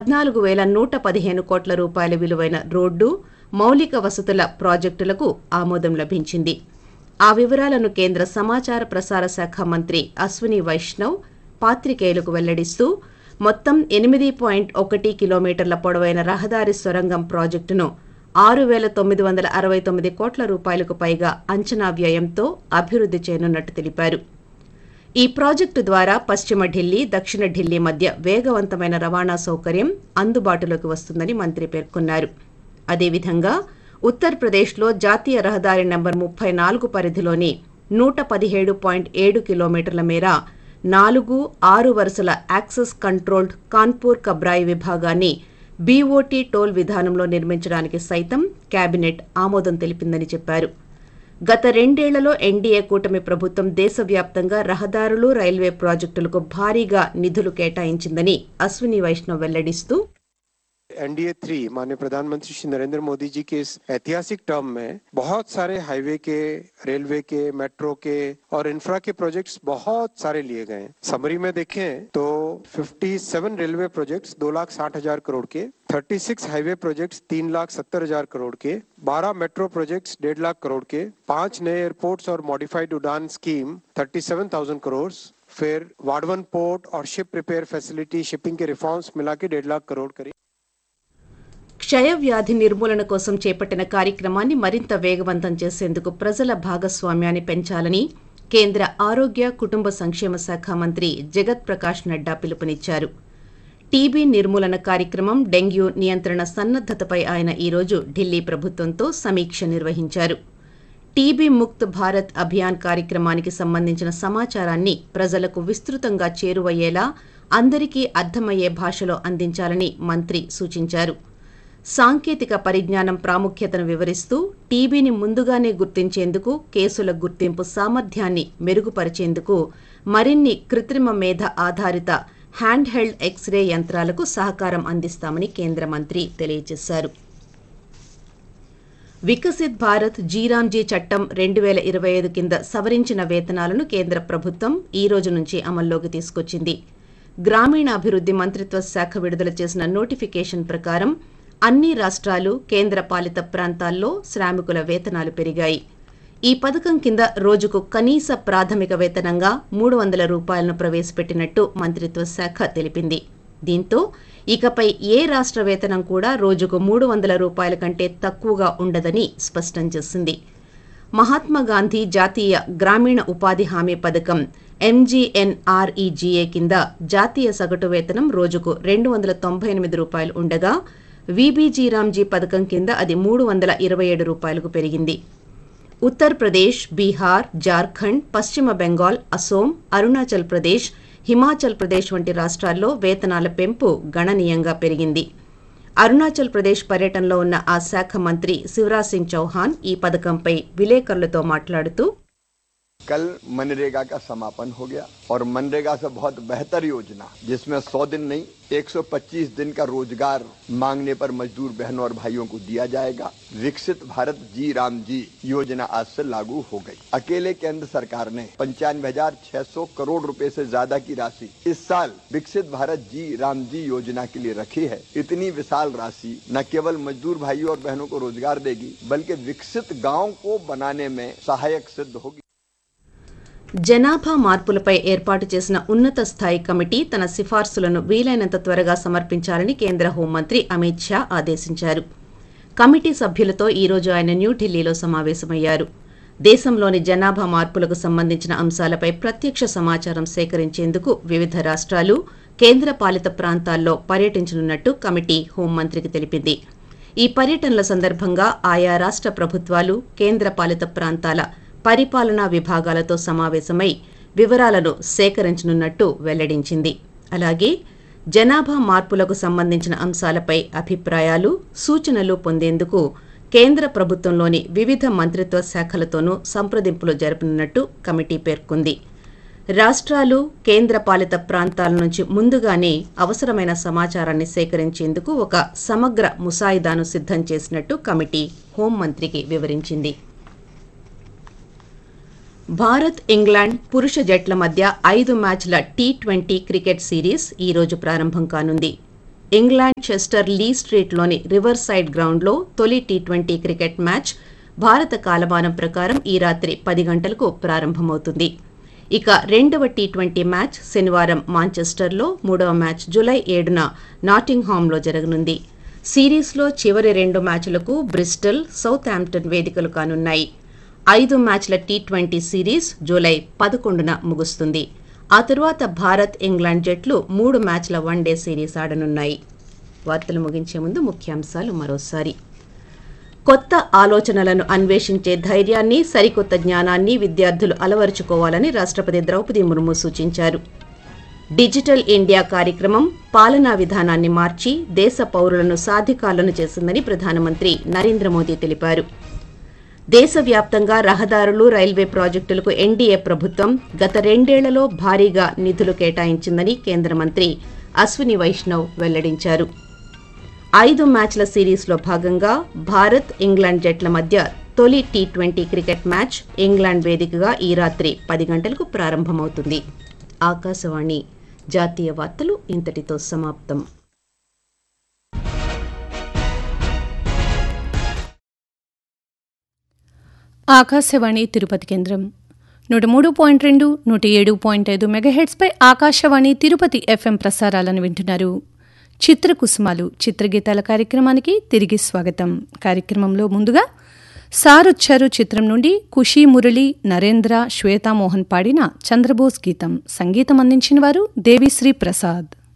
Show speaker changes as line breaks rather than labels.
పద్నాలుగు వేల నూట పదిహేను కోట్ల రూపాయల విలువైన రోడ్డు మౌలిక వసతుల ప్రాజెక్టులకు ఆమోదం లభించింది ఆ వివరాలను కేంద్ర సమాచార ప్రసార శాఖ మంత్రి అశ్విని వైష్ణవ్ పాత్రికేయులకు వెల్లడిస్తూ మొత్తం ఎనిమిది పాయింట్ ఒకటి కిలోమీటర్ల పొడవైన రహదారి సొరంగం ప్రాజెక్టును ఆరు వేల తొమ్మిది వందల అరవై తొమ్మిది కోట్ల రూపాయలకు పైగా అంచనా వ్యయంతో అభివృద్ధి చేయనున్నట్టు తెలిపారు ఈ ప్రాజెక్టు ద్వారా పశ్చిమ ఢిల్లీ దక్షిణ ఢిల్లీ మధ్య వేగవంతమైన రవాణా సౌకర్యం అందుబాటులోకి వస్తుందని మంత్రి పేర్కొన్నారు అదేవిధంగా ఉత్తరప్రదేశ్లో జాతీయ రహదారి నంబర్ ముప్పై నాలుగు పరిధిలోని నూట పదిహేడు పాయింట్ ఏడు కిలోమీటర్ల మేర నాలుగు ఆరు వరుసల యాక్సెస్ కంట్రోల్డ్ కాన్పూర్ కబ్రాయి విభాగాన్ని బీఓటీ టోల్ విధానంలో నిర్మించడానికి సైతం కేబినెట్ ఆమోదం తెలిపిందని చెప్పారు గత రెండేళ్లలో ఎన్డీఏ కూటమి ప్రభుత్వం దేశవ్యాప్తంగా రహదారులు రైల్వే ప్రాజెక్టులకు భారీగా నిధులు కేటాయించిందని అశ్విని వైష్ణవ్ వెల్లడిస్తూ
एनडीए थ्री माननीय प्रधानमंत्री श्री नरेंद्र मोदी जी के इस ऐतिहासिक टर्म में बहुत सारे हाईवे के रेलवे के मेट्रो के और इंफ्रा के प्रोजेक्ट्स बहुत सारे लिए गए हैं समरी में देखें तो 57 रेलवे प्रोजेक्ट्स दो लाख साठ हजार करोड़ के 36 हाईवे प्रोजेक्ट्स तीन लाख सत्तर हजार करोड़ के 12 मेट्रो प्रोजेक्ट्स डेढ़ लाख करोड़ के पांच नए एयरपोर्ट्स और मॉडिफाइड उड़ान स्कीम 37,000 करोड़ फिर वाडवन पोर्ट और शिप रिपेयर फैसिलिटी शिपिंग के रिफॉर्म्स मिला के डेढ़ लाख करोड़ करीब
క్షయవ్యాధి నిర్మూలన కోసం చేపట్టిన కార్యక్రమాన్ని మరింత వేగవంతం చేసేందుకు ప్రజల భాగస్వామ్యాన్ని పెంచాలని కేంద్ర ఆరోగ్య కుటుంబ సంక్షేమ శాఖ మంత్రి జగత్ ప్రకాష్ నడ్డా పిలుపునిచ్చారు టీబీ నిర్మూలన కార్యక్రమం డెంగ్యూ నియంత్రణ సన్నద్దతపై ఆయన ఈరోజు ఢిల్లీ ప్రభుత్వంతో సమీక్ష నిర్వహించారు టీబీ ముక్త్ భారత్ అభియాన్ కార్యక్రమానికి సంబంధించిన సమాచారాన్ని ప్రజలకు విస్తృతంగా చేరువయ్యేలా అందరికీ అర్థమయ్యే భాషలో అందించాలని మంత్రి సూచించారు సాంకేతిక పరిజ్ఞానం ప్రాముఖ్యతను వివరిస్తూ టీబీని ముందుగానే గుర్తించేందుకు కేసుల గుర్తింపు సామర్థ్యాన్ని మెరుగుపరిచేందుకు మరిన్ని కృత్రిమ మేధ ఆధారిత హ్యాండ్ హెల్డ్ ఎక్స్రే యంత్రాలకు సహకారం అందిస్తామని కేంద్ర మంత్రి తెలియజేశారు వికసిత్ భారత్ జీరాంజీ చట్టం రెండు వేల ఇరవై ఐదు కింద సవరించిన వేతనాలను కేంద్ర ప్రభుత్వం ఈ రోజు నుంచి అమల్లోకి తీసుకొచ్చింది గ్రామీణాభివృద్ధి మంత్రిత్వ శాఖ విడుదల చేసిన నోటిఫికేషన్ ప్రకారం అన్ని రాష్ట్రాలు కేంద్ర పాలిత ప్రాంతాల్లో శ్రామికుల వేతనాలు పెరిగాయి ఈ పథకం కింద రోజుకు కనీస ప్రాథమిక వేతనంగా మూడు వందల రూపాయలను ప్రవేశపెట్టినట్టు మంత్రిత్వ శాఖ తెలిపింది దీంతో ఇకపై ఏ రాష్ట్ర వేతనం కూడా రోజుకు మూడు వందల రూపాయల కంటే తక్కువగా ఉండదని స్పష్టం చేసింది మహాత్మా గాంధీ జాతీయ గ్రామీణ ఉపాధి హామీ పథకం ఎంజీఎన్ఆర్ఈజీఏ కింద జాతీయ సగటు వేతనం రోజుకు రెండు వందల తొంభై ఎనిమిది రూపాయలు ఉండగా వీబీజీరామ్జీ పథకం కింద అది మూడు వందల ఇరవై ఏడు రూపాయలకు పెరిగింది ఉత్తరప్రదేశ్ బీహార్ జార్ఖండ్ పశ్చిమ బెంగాల్ అసోం అరుణాచల్ ప్రదేశ్ హిమాచల్ ప్రదేశ్ వంటి రాష్ట్రాల్లో వేతనాల పెంపు గణనీయంగా పెరిగింది అరుణాచల్ ప్రదేశ్ పర్యటనలో ఉన్న ఆ శాఖ మంత్రి శివరాజ్ సింగ్ చౌహాన్ ఈ పథకంపై విలేకరులతో మాట్లాడుతూ
कल मनरेगा का समापन हो गया और मनरेगा से बहुत बेहतर योजना जिसमें 100 दिन नहीं 125 दिन का रोजगार मांगने पर मजदूर बहनों और भाइयों को दिया जाएगा विकसित भारत जी राम जी योजना आज से लागू हो गई अकेले केंद्र सरकार ने पंचानवे हजार छह सौ करोड़ रुपए से ज्यादा की राशि इस साल विकसित भारत जी राम जी योजना के लिए रखी है इतनी विशाल राशि न केवल मजदूर भाइयों और बहनों को रोजगार देगी बल्कि विकसित गांव को बनाने में सहायक सिद्ध होगी
జనాభా మార్పులపై ఏర్పాటు చేసిన ఉన్నత స్థాయి కమిటీ తన సిఫార్సులను వీలైనంత త్వరగా సమర్పించాలని కేంద్ర హోంమంత్రి అమిత్ షా ఆదేశించారు కమిటీ సభ్యులతో ఈరోజు ఆయన న్యూఢిల్లీలో సమావేశమయ్యారు దేశంలోని జనాభా మార్పులకు సంబంధించిన అంశాలపై ప్రత్యక్ష సమాచారం సేకరించేందుకు వివిధ రాష్ట్రాలు కేంద్ర పాలిత ప్రాంతాల్లో పర్యటించనున్నట్టు కమిటీ హోంమంత్రికి తెలిపింది ఈ పర్యటనల సందర్భంగా ఆయా రాష్ట్ర ప్రభుత్వాలు కేంద్ర పాలిత ప్రాంతాల పరిపాలనా విభాగాలతో సమావేశమై వివరాలను సేకరించనున్నట్టు వెల్లడించింది అలాగే జనాభా మార్పులకు సంబంధించిన అంశాలపై అభిప్రాయాలు సూచనలు పొందేందుకు కేంద్ర ప్రభుత్వంలోని వివిధ మంత్రిత్వ శాఖలతోనూ సంప్రదింపులు జరపనున్నట్టు కమిటీ పేర్కొంది రాష్ట్రాలు కేంద్ర పాలిత ప్రాంతాల నుంచి ముందుగానే అవసరమైన సమాచారాన్ని సేకరించేందుకు ఒక సమగ్ర ముసాయిదాను సిద్ధం చేసినట్టు కమిటీ హోంమంత్రికి వివరించింది భారత్ ఇంగ్లాండ్ పురుష జట్ల మధ్య ఐదు మ్యాచ్ల టీ ట్వంటీ క్రికెట్ సిరీస్ ఈ రోజు ప్రారంభం కానుంది ఇంగ్లాండ్ చెస్టర్ లీ స్ట్రీట్లోని రివర్ సైడ్ గ్రౌండ్లో తొలి టీ ట్వంటీ క్రికెట్ మ్యాచ్ భారత కాలమానం ప్రకారం ఈ రాత్రి పది గంటలకు ప్రారంభమవుతుంది ఇక రెండవ టీ ట్వంటీ మ్యాచ్ శనివారం మాంచెస్టర్లో మూడవ మ్యాచ్ జూలై ఏడున నాటింగ్హామ్లో జరగనుంది సిరీస్లో చివరి రెండు మ్యాచ్లకు బ్రిస్టల్ సౌత్ హాంప్టన్ వేదికలు కానున్నాయి ఐదు మ్యాచ్ల టీ ట్వంటీ సిరీస్ జూలై పదకొండున ముగుస్తుంది ఆ తరువాత భారత్ ఇంగ్లాండ్ జట్లు మూడు మ్యాచ్ల వన్డే సిరీస్ ఆడనున్నాయి వార్తలు ముగించే ముందు ముఖ్యాంశాలు మరోసారి కొత్త ఆలోచనలను అన్వేషించే ధైర్యాన్ని సరికొత్త జ్ఞానాన్ని విద్యార్థులు అలవరుచుకోవాలని రాష్ట్రపతి ద్రౌపది ముర్ము సూచించారు డిజిటల్ ఇండియా కార్యక్రమం పాలనా విధానాన్ని మార్చి దేశ పౌరులను సాధికాలను చేసిందని ప్రధానమంత్రి నరేంద్ర మోదీ తెలిపారు దేశవ్యాప్తంగా రహదారులు రైల్వే ప్రాజెక్టులకు ఎన్డీఏ ప్రభుత్వం గత రెండేళ్లలో భారీగా నిధులు కేటాయించిందని కేంద్ర మంత్రి అశ్విని వైష్ణవ్ వెల్లడించారు ఐదు మ్యాచ్ల సిరీస్లో భాగంగా భారత్ ఇంగ్లాండ్ జట్ల మధ్య తొలి T twenty cricket match England వేదికగా ఈ రాత్రి పది గంటలకు ప్రారంభమవుతుంది ఆకాశవాణి జాతీయ వార్తలు ఇంతటితో సమాప్తం
ఆకాశవాణి తిరుపతి కేంద్రం నూట మూడు పాయింట్ రెండు నూట ఏడు పాయింట్ ఐదు మెగాహెడ్స్పై ఆకాశవాణి తిరుపతి ఎఫ్ఎం ప్రసారాలను వింటున్నారు చిత్రకుసుమాలు చిత్రగీతాల కార్యక్రమానికి తిరిగి స్వాగతం కార్యక్రమంలో ముందుగా సారొచ్చారు చిత్రం నుండి ఖుషీ మురళి నరేంద్ర శ్వేతామోహన్ పాడిన చంద్రబోస్ గీతం సంగీతం అందించిన వారు దేవిశ్రీ ప్రసాద్